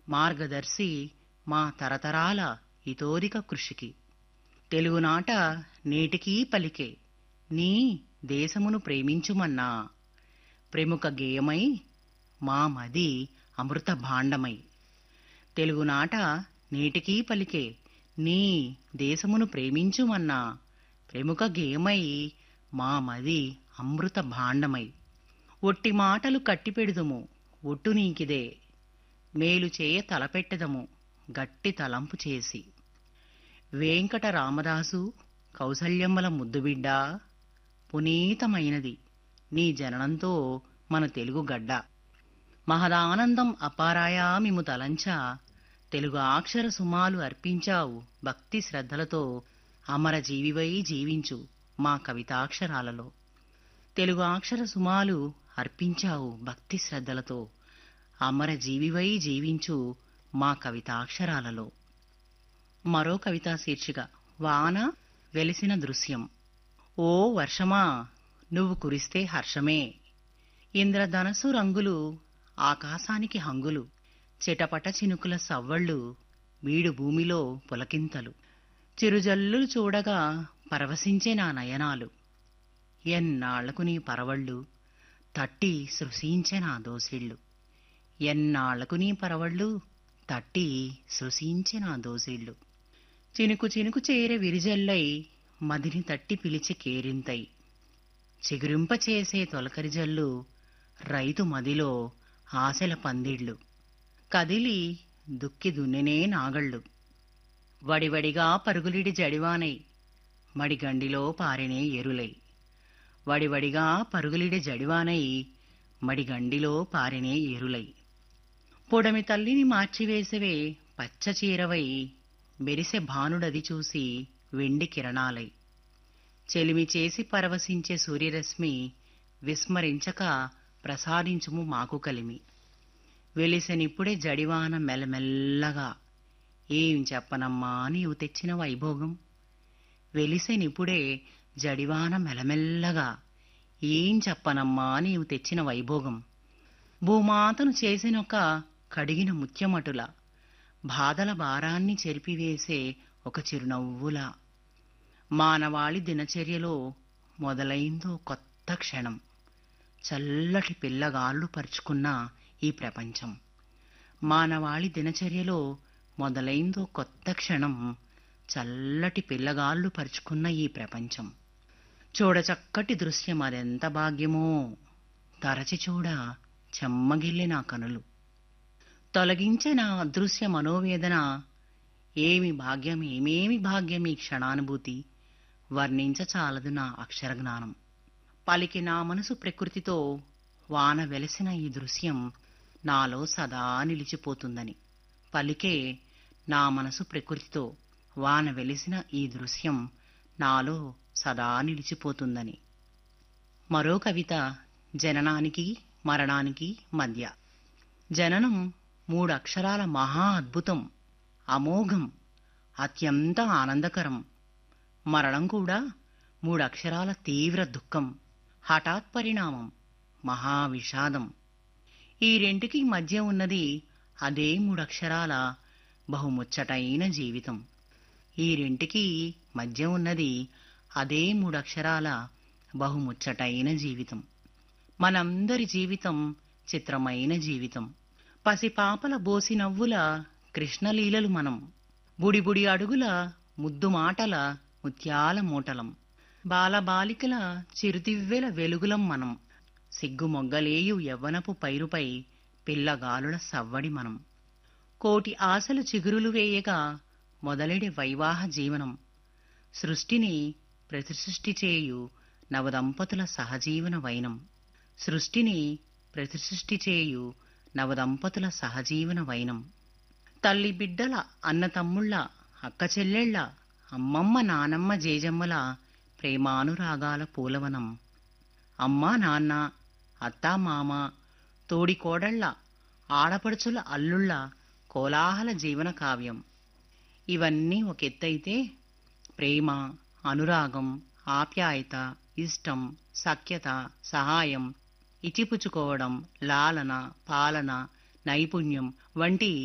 మార్గదర్శి మా తరతరాల ఇతోదిక కృషికి తెలుగునాట నేటికీ పలికే నీ దేశమును ప్రేమించుమన్నా ప్రముఖ గేయమై మా మది అమృత భాండమై తెలుగునాట నేటికీ పలికే నీ దేశమును ప్రేమించుమన్నా ప్రముఖ గేయమై మా మది అమృత భాండమై ఒట్టి మాటలు కట్టిపెడుదుము ఒట్టు నీకిదే మేలు చేయ తలపెట్టెదము గట్టి తలంపు చేసి వేంకట రామదాసు కౌసల్యమ్మల ముద్దుబిడ్డ పునీతమైనది నీ జననంతో మన తెలుగు గడ్డ మహదానందం అపారాయా మిము తలంచా తెలుగు అక్షర సుమాలు అర్పించావు భక్తి శ్రద్ధలతో అమర జీవివై జీవించు మా కవితాక్షరాలలో తెలుగు అక్షర సుమాలు అర్పించావు భక్తి శ్రద్ధలతో అమర జీవివై జీవించు మా కవితాక్షరాలలో మరో కవితా శీర్షిక వాన వెలిసిన దృశ్యం ఓ వర్షమా నువ్వు కురిస్తే హర్షమే ఇంద్రధనసు రంగులు ఆకాశానికి హంగులు చిటపట చినుకుల సవ్వళ్ళు వీడు భూమిలో పులకింతలు చిరుజల్లులు చూడగా పరవశించే నా నయనాలు ఎన్నాళ్లకు నీ పరవళ్ళు తట్టి సృశించే నా దోసిళ్ళు ఎన్నాళ్లకు నీ పరవళ్ళు తట్టి సృశించే నా దోసిళ్ళు చినుకు చినుకు చేరే విరిజల్లై మదిని తట్టి పిలిచి కేరింతై చిగురింప చేసే తొలకరి జల్లు రైతు మదిలో ఆశల పందిళ్ళు కదిలి దుక్కి దున్నెనే నాగళ్ళు వడివడిగా పరుగులిడి జడివానై మడిగండిలో పారెనే ఎరులై వడివడిగా పరుగులిడి జడివానై మడిగండిలో పారెనే ఎరులై పొడమి తల్లిని మార్చివేసవే పచ్చ చీరవై మెరిసె భానుడది చూసి వెండి కిరణాలై చెలిమి చేసి పరవశించే సూర్యరశ్మి విస్మరించక ప్రసాదించుము మాకు కలిమి వెలిసెనిప్పుడే జడివాన మెల్లమెల్లగా ఏం చెప్పనమ్మా నీవు తెచ్చిన వైభోగం వెలిసెనిప్పుడే జడివాన మెల్లమెల్లగా ఏం చెప్పనమ్మా నీవు తెచ్చిన వైభోగం భూమాతను చేసినొక కడిగిన ముత్యమటుల బాధల భారాన్ని చెరిపివేసే ఒక చిరునవ్వులా మానవాళి దినచర్యలో మొదలైందో కొత్త క్షణం చల్లటి పిల్లగాళ్ళు పరుచుకున్న ఈ ప్రపంచం మానవాళి దినచర్యలో మొదలైందో కొత్త క్షణం చల్లటి పిల్లగాళ్ళు పరుచుకున్న ఈ ప్రపంచం చూడచక్కటి దృశ్యం అదెంత భాగ్యమో తరచి చూడ చెమ్మగిల్లి నా కనులు తొలగించే నా అదృశ్య మనోవేదన ఏమి భాగ్యం ఏమేమి భాగ్యం ఈ క్షణానుభూతి వర్ణించచాలదు నా అక్షర జ్ఞానం పలికి నా మనసు ప్రకృతితో వాన వెలసిన ఈ దృశ్యం నాలో సదా నిలిచిపోతుందని పలికే నా మనసు ప్రకృతితో వాన వెలిసిన ఈ దృశ్యం నాలో సదా నిలిచిపోతుందని మరో కవిత జననానికి మరణానికి మధ్య జననం మూడు అక్షరాల మహా అద్భుతం అమోఘం అత్యంత ఆనందకరం మరణం కూడా మూడు అక్షరాల తీవ్ర దుఃఖం హఠాత్ పరిణామం మహా విషాదం ఈ రెంటికి మధ్య ఉన్నది అదే మూడక్షరాల బహుముచ్చటైన జీవితం ఈ రెంటికి మధ్య ఉన్నది అదే మూడక్షరాల బహుముచ్చటైన జీవితం మనందరి జీవితం చిత్రమైన జీవితం పసిపాపల బోసి నవ్వుల కృష్ణలీలలు మనం బుడిబుడి అడుగుల ముద్దు మాటల ముత్యాల మూటలం బాలబాలికల చిరుతివ్వెల వెలుగులం మనం సిగ్గుమొగ్గలేయు యవ్వనపు పైరుపై పిల్లగాలుల సవ్వడి మనం కోటి ఆశలు చిగురులు వేయగా మొదలెడి వైవాహ జీవనం సృష్టిని ప్రతిసృష్టి చేయు నవదంపతుల సహజీవన వైనం సృష్టిని ప్రతిసృష్టి చేయు నవదంపతుల సహజీవన వైనం తల్లి బిడ్డల అన్నతమ్ముళ్ళ అక్క చెల్లెళ్ళ అమ్మమ్మ నానమ్మ జేజమ్మల ప్రేమానురాగాల పూలవనం అమ్మా నాన్న అత్తా మామ తోడి కోడళ్ళ ఆడపడుచుల అల్లుళ్ళ కోలాహల జీవన కావ్యం ఇవన్నీ ఒక ఎత్తైతే ప్రేమ అనురాగం ఆప్యాయత ఇష్టం సఖ్యత సహాయం ఇచ్చిపుచ్చుకోవడం లాలన పాలన నైపుణ్యం వంటి